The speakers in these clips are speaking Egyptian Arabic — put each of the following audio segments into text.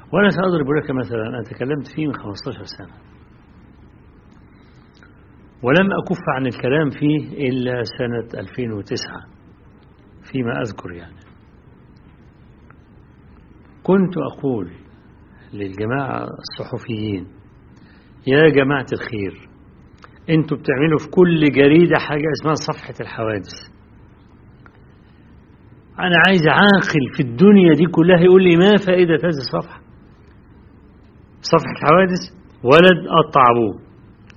وأنا سأضرب لك مثلا أنا تكلمت فيه من 15 سنة ولم أكف عن الكلام فيه إلا سنة 2009 فيما أذكر يعني كنت أقول للجماعة الصحفيين يا جماعة الخير انتوا بتعملوا في كل جريدة حاجة اسمها صفحة الحوادث أنا عايز عاقل في الدنيا دي كلها يقول لي ما فائدة هذه الصفحة صفحة الحوادث ولد قطع أبوه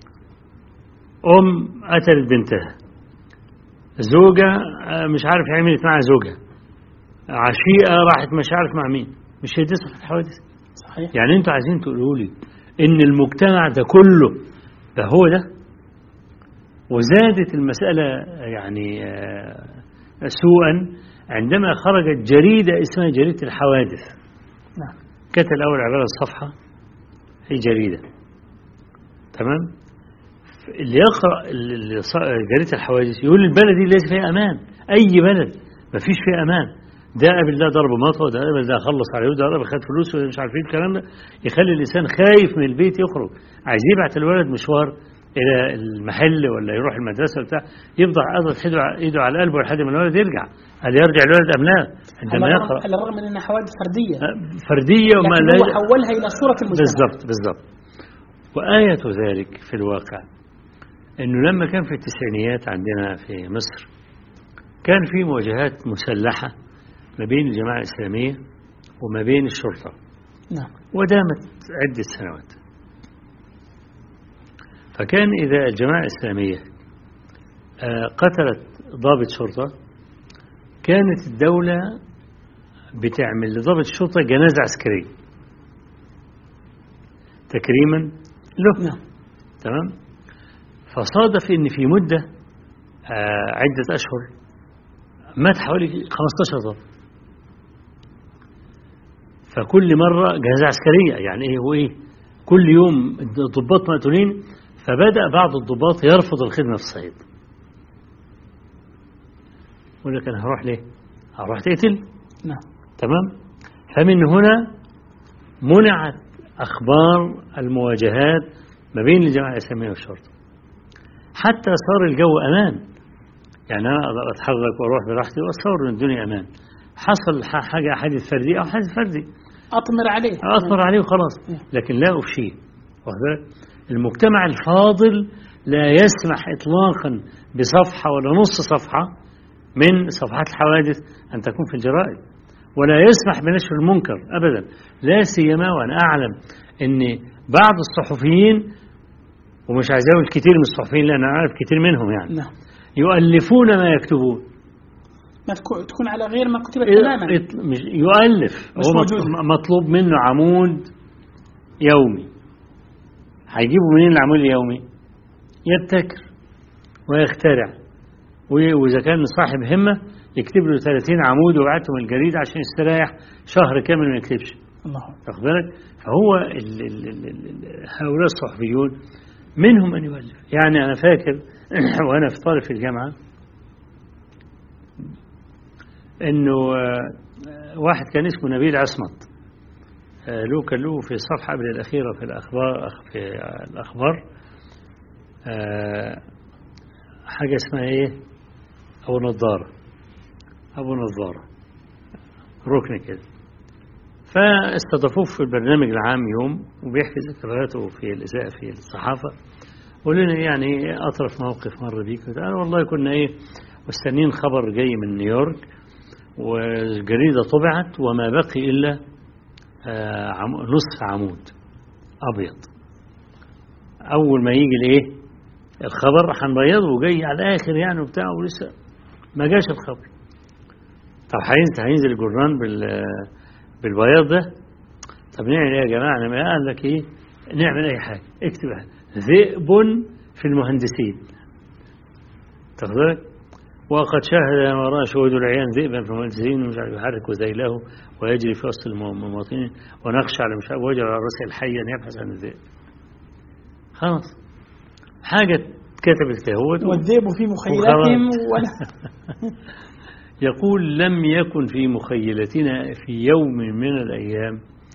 أم قتلت بنتها زوجة مش عارف عملت مع زوجها عشيقة راحت مش عارف مع مين مش هي دي صفحة الحوادث صحيح يعني انتوا عايزين تقولوا لي ان المجتمع ده كله ده هو ده وزادت المسألة يعني آه، سوءا عندما خرجت جريدة اسمها جريدة الحوادث نعم كانت الأول عبارة عن صفحة هي جريدة تمام اللي يقرأ ال- ال- ص- جريدة الحوادث يقول البلد دي ليس فيها أمان أي بلد ما فيش فيها أمان ده قابل ده ضرب مطوة وده قابل ده خلص عليه وده قابل خد فلوس وده مش عارف ايه الكلام ده يخلي الإنسان خايف من البيت يخرج عايز يبعت الولد مشوار إلى المحل ولا يروح المدرسة بتاع يفضل قاضي ايده ع- ايده على قلبه لحد ما الولد يرجع هل يرجع الولد أم لا عندما على يقرأ الرغم- على الرغم من انها حوادث فرديه فردية وما لكن لا هو حولها الى صوره المجتمع بالضبط بالضبط وآية ذلك في الواقع أنه لما كان في التسعينيات عندنا في مصر كان في مواجهات مسلحة ما بين الجماعة الإسلامية وما بين الشرطة نعم ودامت عدة سنوات فكان إذا الجماعة الإسلامية آه، قتلت ضابط شرطة كانت الدولة بتعمل لضابط الشرطة جنازة عسكرية تكريما له نعم تمام فصادف ان في مدة آه، عدة اشهر مات حوالي 15 ضابط فكل مرة جنازة عسكرية يعني ايه هو ايه كل يوم الضباط مقتولين فبدأ بعض الضباط يرفض الخدمة في الصعيد يقول لك انا هروح ليه هروح تقتل نعم تمام فمن هنا منعت أخبار المواجهات ما بين الجماعة الإسلامية والشرطة حتى صار الجو أمان يعني أنا أقدر أتحرك وأروح براحتي وأتصور أن الدنيا أمان حصل ح- حاجة حادث فردي أو حادث فردي اطمر عليه أصبر عليه وخلاص لكن لا أفشيه واخد بالك؟ المجتمع الفاضل لا يسمح إطلاقا بصفحة ولا نص صفحة من صفحات الحوادث أن تكون في الجرائد ولا يسمح بنشر المنكر أبدا لا سيما وأنا أعلم أن بعض الصحفيين ومش عايز أقول كتير من الصحفيين لأن أنا أعرف كتير منهم يعني نعم يؤلفون ما يكتبون ما تكون تكون على غير ما كتبت تماما إط- مش- يؤلف مش هو موجود. مط- مطلوب منه عمود يومي هيجيبوا منين العمود اليومي يبتكر ويخترع و- وإذا كان صاحب همة يكتب له 30 عمود ويبعتهم الجريدة عشان يستريح شهر كامل ما يكتبش الله أكبر. واخد بالك فهو ال ال ال ال ال هؤلاء الصحفيون منهم من يؤلف يعني أنا فاكر وأنا في طالب في الجامعة إنه آه، واحد كان اسمه نبيل عصمت آه، له كان له في الصفحة قبل الأخيرة في الأخبار في الأخبار آه، حاجة اسمها إيه أبو نظارة أبو نظارة ركن كده فاستضافوه في البرنامج العام يوم وبيحكي ذكرياته في الإذاعة في الصحافة ولنا يعني أطرف موقف مر بيك قال والله كنا إيه مستنين خبر جاي من نيويورك والجريدة طبعت وما بقي إلا آه، عم- نصف عمود أبيض أول ما يجي الإيه الخبر هنبيضه وجاي على الآخر يعني وبتاع ولسه ما جاش الخبر طب هينزل هينزل الجرنان بال بالبياض ده طب نعمل ايه يا جماعه انا ما قال لك ايه نعمل اي حاجه اكتبها ذئب في المهندسين تاخد بالك وقد شاهد ما راى شهود العيان ذئبا في المهندسين ومش عارف يحرك ذيله ويجري في وسط المواطنين ونخشى على مش عارف وجر على راس الحي ان يبحث عن الذئب خلاص حاجه كتبت اهوت والذئب في مخيلتهم ولا يقول لم يكن في مخيلتنا في يوم من الأيام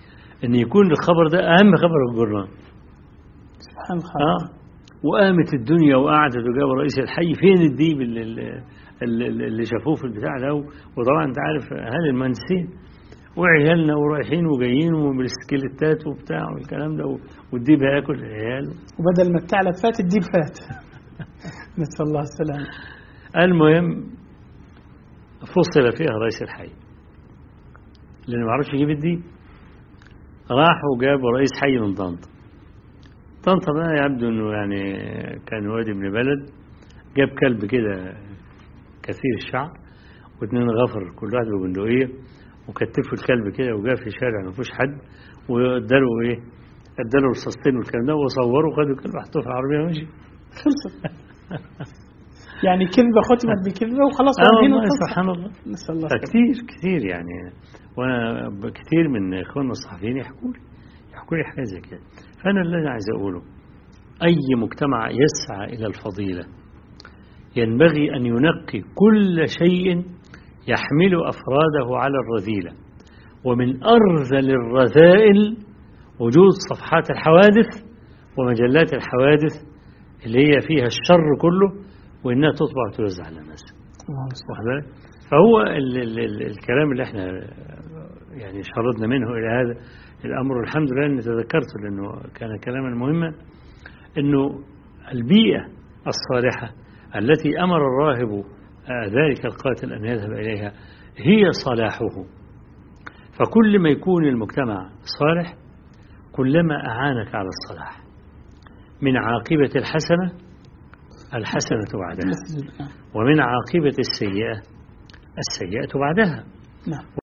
ان يكون الخبر ده اهم خبر في الجورنال سبحان الله اه وقامت الدنيا وقعدت وجاب رئيس الحي فين الديب اللي, اللي, اللي شافوه في البتاع ده وطبعا انت عارف اهالي المهندسين وعيالنا ورايحين وجايين وبالسكيلتات وبتاع والكلام ده والديب هياكل العيال وبدل ما الثعلب فات الديب فات نسال الله السلامه المهم فصل فيها رئيس الحي لأنه ما عرفش يجيب الديب راح وجاب رئيس حي من طنطا طنطا بقى يبدو انه يعني كان وادي ابن بلد جاب كلب كده كثير الشعر واثنين غفر كل واحد ببندقية وكتفوا الكلب كده وجاء في شارع ما فيهوش حد واداله ايه اداله رصاصتين والكلام ده وصوروا وخدوا الكلب حطوه في العربية ومشي خلصت يعني كذبة ختمت بكذبة وخلاص اه وانهينا والله القصة. سبحان الله نسأل الله السلامة. كتير كتير يعني وانا كتير من اخواننا الصحفيين يحكوا لي يحكوا لي حاجه زي كده فانا اللي انا عايز اقوله اي مجتمع يسعى الى الفضيله ينبغي ان ينقي كل شيء يحمل افراده على الرذيله ومن ارذل الرذائل وجود صفحات الحوادث ومجلات الحوادث اللي هي فيها الشر كله وانها تطبع وتوزع على الناس الله المستعان. واخد بالك؟ فهو ال ال ال الكلام اللي احنا يعني شردنا منه الى هذا الامر الحمد لله اني تذكرته لانه كان كلاما مهما انه البيئه الصالحه التي امر الراهب آه، ذلك القاتل ان يذهب اليها هي صلاحه فكل ما يكون المجتمع صالح كلما اعانك على الصلاح من عاقبه الحسنه الحسنه بعدها نعم. ومن عاقبة السيئة السيئة بعدها نعم